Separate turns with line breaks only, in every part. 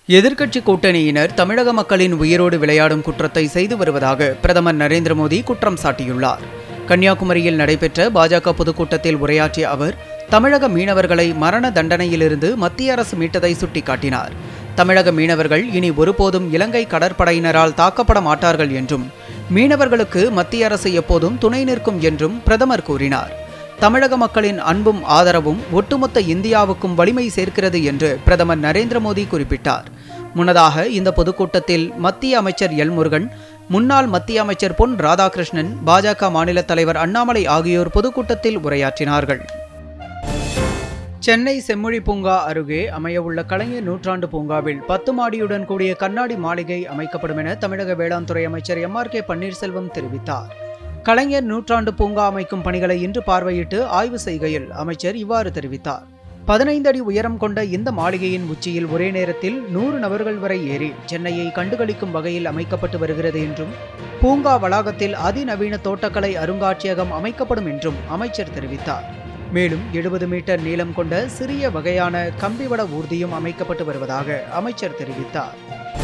எதிர்க்கட்சி கூட்டணியினர் தமிழக மக்களின் உயிரோடு விளையாடும் குற்றத்தை செய்து வருவதாக பிரதமர் நரேந்திர மோடி குற்றம் சாட்டியுள்ளார் கன்னியாகுமரியில் நடைபெற்ற பாஜக பொதுக்கூட்டத்தில் உரையாற்றிய அவர் தமிழக மீனவர்களை மரண தண்டனையிலிருந்து மத்திய அரசு மீட்டதை சுட்டிக்காட்டினார் தமிழக மீனவர்கள் இனி ஒருபோதும் இலங்கை கடற்படையினரால் தாக்கப்பட மாட்டார்கள் என்றும் மீனவர்களுக்கு மத்திய அரசு எப்போதும் துணை நிற்கும் என்றும் பிரதமர் கூறினார் தமிழக மக்களின் அன்பும் ஆதரவும் ஒட்டுமொத்த இந்தியாவுக்கும் வலிமை சேர்க்கிறது என்று பிரதமர் நரேந்திர மோடி குறிப்பிட்டார் முன்னதாக இந்த பொதுக்கூட்டத்தில் மத்திய அமைச்சர் எல் முருகன் முன்னாள் மத்திய அமைச்சர் பொன் ராதாகிருஷ்ணன் பாஜக மாநில தலைவர் அண்ணாமலை ஆகியோர் பொதுக்கூட்டத்தில் உரையாற்றினார்கள் சென்னை செம்மொழி பூங்கா அருகே அமையவுள்ள கலைஞர் நூற்றாண்டு பூங்காவில் பத்து மாடியுடன் கூடிய கண்ணாடி மாளிகை அமைக்கப்படும் என தமிழக வேளாண் துறை அமைச்சர் எம் ஆர் கே பன்னீர்செல்வம் தெரிவித்தார் கலைஞர் நூற்றாண்டு பூங்கா அமைக்கும் பணிகளை இன்று பார்வையிட்டு ஆய்வு செய்கையில் அமைச்சர் இவ்வாறு தெரிவித்தார் பதினைந்து அடி உயரம் கொண்ட இந்த மாளிகையின் உச்சியில் ஒரே நேரத்தில் நூறு நபர்கள் வரை ஏறி சென்னையை கண்டுகளிக்கும் வகையில் அமைக்கப்பட்டு வருகிறது என்றும் பூங்கா வளாகத்தில் அதிநவீன தோட்டக்கலை அருங்காட்சியகம் அமைக்கப்படும் என்றும் அமைச்சர் தெரிவித்தார் மேலும் எழுபது மீட்டர் நீளம் கொண்ட சிறிய வகையான கம்பிவட ஊர்தியும் அமைக்கப்பட்டு வருவதாக அமைச்சர் தெரிவித்தார்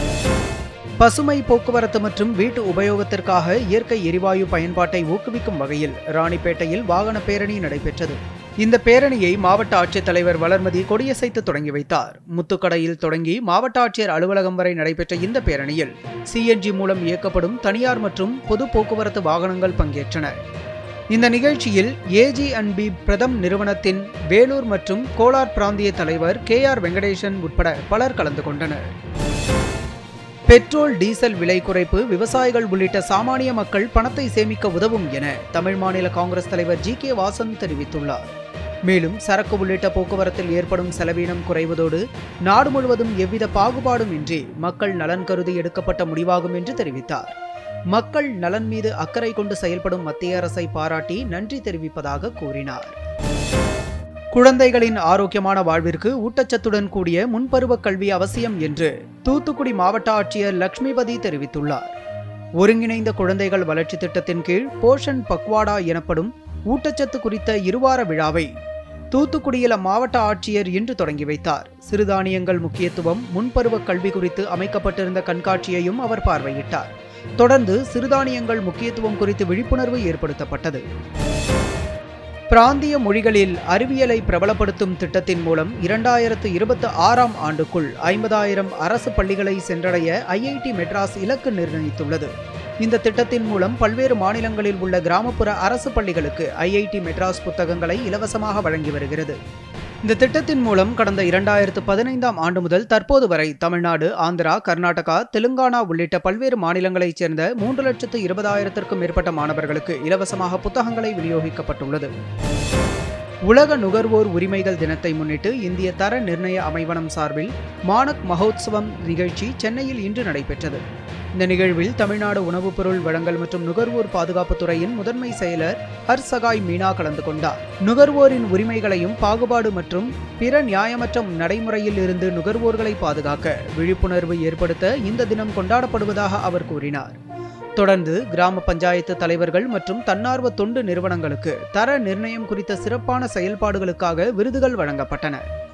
பசுமை போக்குவரத்து மற்றும் வீட்டு உபயோகத்திற்காக இயற்கை எரிவாயு பயன்பாட்டை ஊக்குவிக்கும் வகையில் ராணிப்பேட்டையில் வாகன பேரணி நடைபெற்றது இந்த பேரணியை மாவட்ட ஆட்சித்தலைவர் வளர்மதி கொடியசைத்து தொடங்கி வைத்தார் முத்துக்கடையில் தொடங்கி மாவட்ட ஆட்சியர் அலுவலகம் வரை நடைபெற்ற இந்த பேரணியில் சிஎன்ஜி மூலம் இயக்கப்படும் தனியார் மற்றும் பொது போக்குவரத்து வாகனங்கள் பங்கேற்றன இந்த நிகழ்ச்சியில் ஏஜி அண்ட் பி பிரதம் நிறுவனத்தின் வேலூர் மற்றும் கோலார் பிராந்திய தலைவர் கே ஆர் வெங்கடேசன் உட்பட பலர் கலந்து கொண்டனர் பெட்ரோல் டீசல் விலை குறைப்பு விவசாயிகள் உள்ளிட்ட சாமானிய மக்கள் பணத்தை சேமிக்க உதவும் என தமிழ் மாநில காங்கிரஸ் தலைவர் ஜி கே வாசன் தெரிவித்துள்ளார் மேலும் சரக்கு உள்ளிட்ட போக்குவரத்தில் ஏற்படும் செலவீனம் குறைவதோடு நாடு முழுவதும் எவ்வித பாகுபாடும் இன்றி மக்கள் நலன் கருதி எடுக்கப்பட்ட முடிவாகும் என்று தெரிவித்தார் மக்கள் நலன் மீது அக்கறை கொண்டு செயல்படும் மத்திய அரசை பாராட்டி நன்றி தெரிவிப்பதாக கூறினார் குழந்தைகளின் ஆரோக்கியமான வாழ்விற்கு ஊட்டச்சத்துடன் கூடிய முன்பருவ கல்வி அவசியம் என்று தூத்துக்குடி மாவட்ட ஆட்சியர் லட்சுமிபதி தெரிவித்துள்ளார் ஒருங்கிணைந்த குழந்தைகள் வளர்ச்சி திட்டத்தின் கீழ் போஷன் பக்வாடா எனப்படும் ஊட்டச்சத்து குறித்த இருவார விழாவை தூத்துக்குடியில் அம்மாவட்ட ஆட்சியர் இன்று தொடங்கி வைத்தார் சிறுதானியங்கள் முக்கியத்துவம் முன்பருவ கல்வி குறித்து அமைக்கப்பட்டிருந்த கண்காட்சியையும் அவர் பார்வையிட்டார் தொடர்ந்து சிறுதானியங்கள் முக்கியத்துவம் குறித்து விழிப்புணர்வு ஏற்படுத்தப்பட்டது பிராந்திய மொழிகளில் அறிவியலை பிரபலப்படுத்தும் திட்டத்தின் மூலம் இரண்டாயிரத்து இருபத்தி ஆறாம் ஆண்டுக்குள் ஐம்பதாயிரம் அரசு பள்ளிகளை சென்றடைய ஐஐடி மெட்ராஸ் இலக்கு நிர்ணயித்துள்ளது இந்த திட்டத்தின் மூலம் பல்வேறு மாநிலங்களில் உள்ள கிராமப்புற அரசு பள்ளிகளுக்கு ஐஐடி மெட்ராஸ் புத்தகங்களை இலவசமாக வழங்கி வருகிறது இந்த திட்டத்தின் மூலம் கடந்த இரண்டாயிரத்து பதினைந்தாம் ஆண்டு முதல் தற்போது வரை தமிழ்நாடு ஆந்திரா கர்நாடகா தெலுங்கானா உள்ளிட்ட பல்வேறு மாநிலங்களைச் சேர்ந்த மூன்று லட்சத்து இருபதாயிரத்திற்கும் மேற்பட்ட மாணவர்களுக்கு இலவசமாக புத்தகங்களை விநியோகிக்கப்பட்டுள்ளது உலக நுகர்வோர் உரிமைகள் தினத்தை முன்னிட்டு இந்திய தர நிர்ணய அமைவனம் சார்பில் மானக் மகோத்சவம் நிகழ்ச்சி சென்னையில் இன்று நடைபெற்றது இந்த நிகழ்வில் தமிழ்நாடு உணவுப் பொருள் வழங்கல் மற்றும் நுகர்வோர் பாதுகாப்புத் துறையின் முதன்மை செயலர் ஹர்சகாய் மீனா கலந்து கொண்டார் நுகர்வோரின் உரிமைகளையும் பாகுபாடு மற்றும் பிற நியாயமற்ற நடைமுறையில் இருந்து நுகர்வோர்களை பாதுகாக்க விழிப்புணர்வு ஏற்படுத்த இந்த தினம் கொண்டாடப்படுவதாக அவர் கூறினார் தொடர்ந்து கிராம பஞ்சாயத்து தலைவர்கள் மற்றும் தன்னார்வ தொண்டு நிறுவனங்களுக்கு தர நிர்ணயம் குறித்த சிறப்பான செயல்பாடுகளுக்காக விருதுகள் வழங்கப்பட்டன